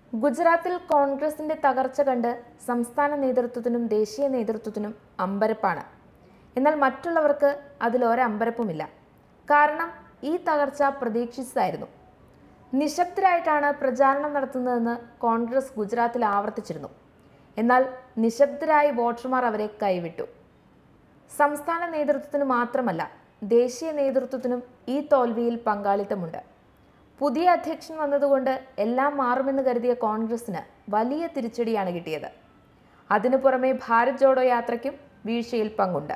ഗുജറാത്തിൽ കോൺഗ്രസിന്റെ തകർച്ച കണ്ട് സംസ്ഥാന നേതൃത്വത്തിനും ദേശീയ നേതൃത്വത്തിനും അമ്പരപ്പാണ് എന്നാൽ മറ്റുള്ളവർക്ക് അതിലൊരമ്പരപ്പുമില്ല കാരണം ഈ തകർച്ച പ്രതീക്ഷിച്ചതായിരുന്നു നിശബ്ദരായിട്ടാണ് പ്രചാരണം നടത്തുന്നതെന്ന് കോൺഗ്രസ് ഗുജറാത്തിൽ ആവർത്തിച്ചിരുന്നു എന്നാൽ നിശബ്ദരായി വോട്ടർമാർ അവരെ കൈവിട്ടു സംസ്ഥാന നേതൃത്വത്തിന് മാത്രമല്ല ദേശീയ നേതൃത്വത്തിനും ഈ തോൽവിയിൽ പങ്കാളിത്തമുണ്ട് പുതിയ അധ്യക്ഷൻ വന്നതുകൊണ്ട് എല്ലാം മാറുമെന്ന് കരുതിയ കോൺഗ്രസിന് വലിയ തിരിച്ചടിയാണ് കിട്ടിയത് അതിനു പുറമെ ഭാരത് ജോഡോ യാത്രയ്ക്കും വീഴ്ചയിൽ പങ്കുണ്ട്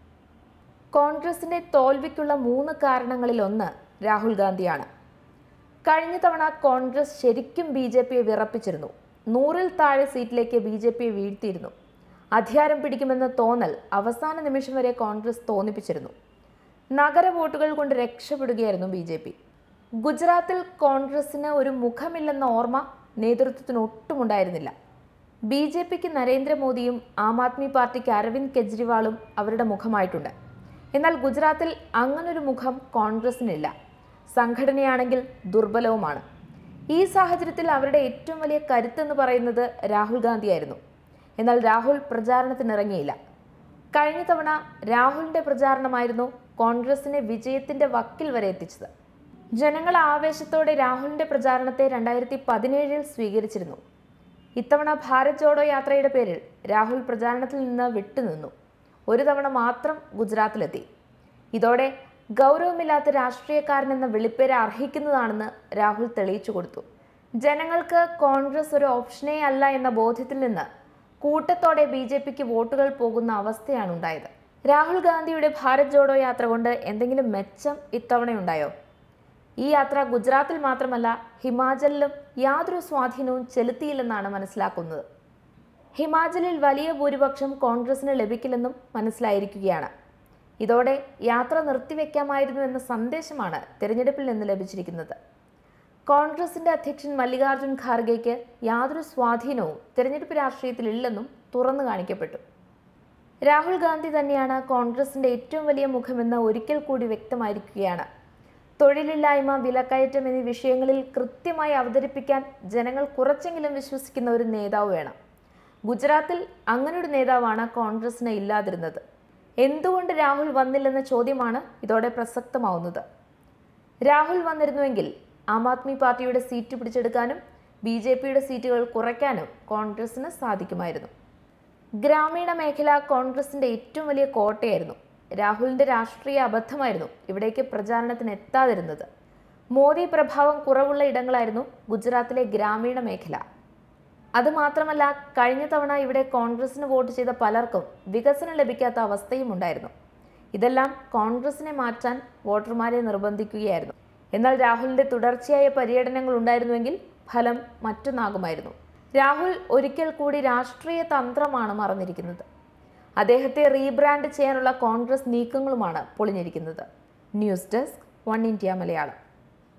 കോൺഗ്രസിന്റെ തോൽവിക്കുള്ള മൂന്ന് കാരണങ്ങളിൽ ഒന്ന് രാഹുൽ ഗാന്ധിയാണ് കഴിഞ്ഞ തവണ കോൺഗ്രസ് ശരിക്കും ബി ജെ പിയെ വിറപ്പിച്ചിരുന്നു നൂറിൽ താഴെ സീറ്റിലേക്ക് ബി ജെ പിയെ വീഴ്ത്തിയിരുന്നു അധികാരം പിടിക്കുമെന്ന തോന്നൽ അവസാന നിമിഷം വരെ കോൺഗ്രസ് തോന്നിപ്പിച്ചിരുന്നു നഗര വോട്ടുകൾ കൊണ്ട് രക്ഷപ്പെടുകയായിരുന്നു ബി ജെ പി ഗുജറാത്തിൽ കോൺഗ്രസിന് ഒരു മുഖമില്ലെന്ന ഓർമ്മ നേതൃത്വത്തിന് ഒട്ടുമുണ്ടായിരുന്നില്ല ബി ജെ പിക്ക് നരേന്ദ്രമോദിയും ആം ആദ്മി പാർട്ടിക്ക് അരവിന്ദ് കെജ്രിവാളും അവരുടെ മുഖമായിട്ടുണ്ട് എന്നാൽ ഗുജറാത്തിൽ അങ്ങനൊരു മുഖം കോൺഗ്രസിനില്ല സംഘടനയാണെങ്കിൽ ദുർബലവുമാണ് ഈ സാഹചര്യത്തിൽ അവരുടെ ഏറ്റവും വലിയ കരുത്തെന്ന് പറയുന്നത് രാഹുൽ ഗാന്ധിയായിരുന്നു എന്നാൽ രാഹുൽ പ്രചാരണത്തിനിറങ്ങിയില്ല കഴിഞ്ഞ തവണ രാഹുലിന്റെ പ്രചാരണമായിരുന്നു കോൺഗ്രസിനെ വിജയത്തിന്റെ വക്കിൽ വരെ എത്തിച്ചത് ജനങ്ങൾ ആവേശത്തോടെ രാഹുലിന്റെ പ്രചാരണത്തെ രണ്ടായിരത്തി പതിനേഴിൽ സ്വീകരിച്ചിരുന്നു ഇത്തവണ ഭാരത് ജോഡോ യാത്രയുടെ പേരിൽ രാഹുൽ പ്രചാരണത്തിൽ നിന്ന് വിട്ടുനിന്നു ഒരു തവണ മാത്രം ഗുജറാത്തിലെത്തി ഇതോടെ ഗൗരവമില്ലാത്ത രാഷ്ട്രീയക്കാരനെന്ന വിളിപ്പേര് അർഹിക്കുന്നതാണെന്ന് രാഹുൽ തെളിയിച്ചു കൊടുത്തു ജനങ്ങൾക്ക് കോൺഗ്രസ് ഒരു ഓപ്ഷനേ അല്ല എന്ന ബോധ്യത്തിൽ നിന്ന് കൂട്ടത്തോടെ ബി ജെ പിക്ക് വോട്ടുകൾ പോകുന്ന അവസ്ഥയാണ് ഉണ്ടായത് രാഹുൽ ഗാന്ധിയുടെ ഭാരത് ജോഡോ യാത്ര കൊണ്ട് എന്തെങ്കിലും മെച്ചം ഇത്തവണയുണ്ടായോ ഈ യാത്ര ഗുജറാത്തിൽ മാത്രമല്ല ഹിമാചലിലും യാതൊരു സ്വാധീനവും ചെലുത്തിയില്ലെന്നാണ് മനസ്സിലാക്കുന്നത് ഹിമാചലിൽ വലിയ ഭൂരിപക്ഷം കോൺഗ്രസിന് ലഭിക്കില്ലെന്നും മനസ്സിലായിരിക്കുകയാണ് ഇതോടെ യാത്ര നിർത്തിവെക്കാമായിരുന്നു എന്ന സന്ദേശമാണ് തിരഞ്ഞെടുപ്പിൽ നിന്ന് ലഭിച്ചിരിക്കുന്നത് കോൺഗ്രസിന്റെ അധ്യക്ഷൻ മല്ലികാർജ്ജുൻ ഖാർഗെയ്ക്ക് യാതൊരു സ്വാധീനവും തിരഞ്ഞെടുപ്പ് രാഷ്ട്രീയത്തിൽ ഇല്ലെന്നും തുറന്നു കാണിക്കപ്പെട്ടു രാഹുൽ ഗാന്ധി തന്നെയാണ് കോൺഗ്രസിന്റെ ഏറ്റവും വലിയ മുഖമെന്ന് ഒരിക്കൽ കൂടി വ്യക്തമായിരിക്കുകയാണ് തൊഴിലില്ലായ്മ വിലക്കയറ്റം എന്നീ വിഷയങ്ങളിൽ കൃത്യമായി അവതരിപ്പിക്കാൻ ജനങ്ങൾ കുറച്ചെങ്കിലും വിശ്വസിക്കുന്ന ഒരു നേതാവ് വേണം ഗുജറാത്തിൽ അങ്ങനൊരു നേതാവാണ് കോൺഗ്രസിന് ഇല്ലാതിരുന്നത് എന്തുകൊണ്ട് രാഹുൽ വന്നില്ലെന്ന ചോദ്യമാണ് ഇതോടെ പ്രസക്തമാവുന്നത് രാഹുൽ വന്നിരുന്നുവെങ്കിൽ ആം ആദ്മി പാർട്ടിയുടെ സീറ്റ് പിടിച്ചെടുക്കാനും ബി ജെ പിയുടെ സീറ്റുകൾ കുറയ്ക്കാനും കോൺഗ്രസിന് സാധിക്കുമായിരുന്നു ഗ്രാമീണ മേഖല കോൺഗ്രസിന്റെ ഏറ്റവും വലിയ കോട്ടയായിരുന്നു രാഹുലിന്റെ രാഷ്ട്രീയ അബദ്ധമായിരുന്നു ഇവിടേക്ക് പ്രചാരണത്തിന് എത്താതിരുന്നത് മോദി പ്രഭാവം കുറവുള്ള ഇടങ്ങളായിരുന്നു ഗുജറാത്തിലെ ഗ്രാമീണ മേഖല അതുമാത്രമല്ല കഴിഞ്ഞ തവണ ഇവിടെ കോൺഗ്രസിന് വോട്ട് ചെയ്ത പലർക്കും വികസനം ലഭിക്കാത്ത അവസ്ഥയും ഉണ്ടായിരുന്നു ഇതെല്ലാം കോൺഗ്രസിനെ മാറ്റാൻ വോട്ടർമാരെ നിർബന്ധിക്കുകയായിരുന്നു എന്നാൽ രാഹുലിന്റെ തുടർച്ചയായ പര്യടനങ്ങൾ ഉണ്ടായിരുന്നുവെങ്കിൽ ഫലം മറ്റൊന്നാകുമായിരുന്നു രാഹുൽ ഒരിക്കൽ കൂടി രാഷ്ട്രീയ തന്ത്രമാണ് മറന്നിരിക്കുന്നത് അദ്ദേഹത്തെ റീബ്രാൻഡ് ചെയ്യാനുള്ള കോൺഗ്രസ് നീക്കങ്ങളുമാണ് പൊളിഞ്ഞിരിക്കുന്നത് news desk one India Malayalam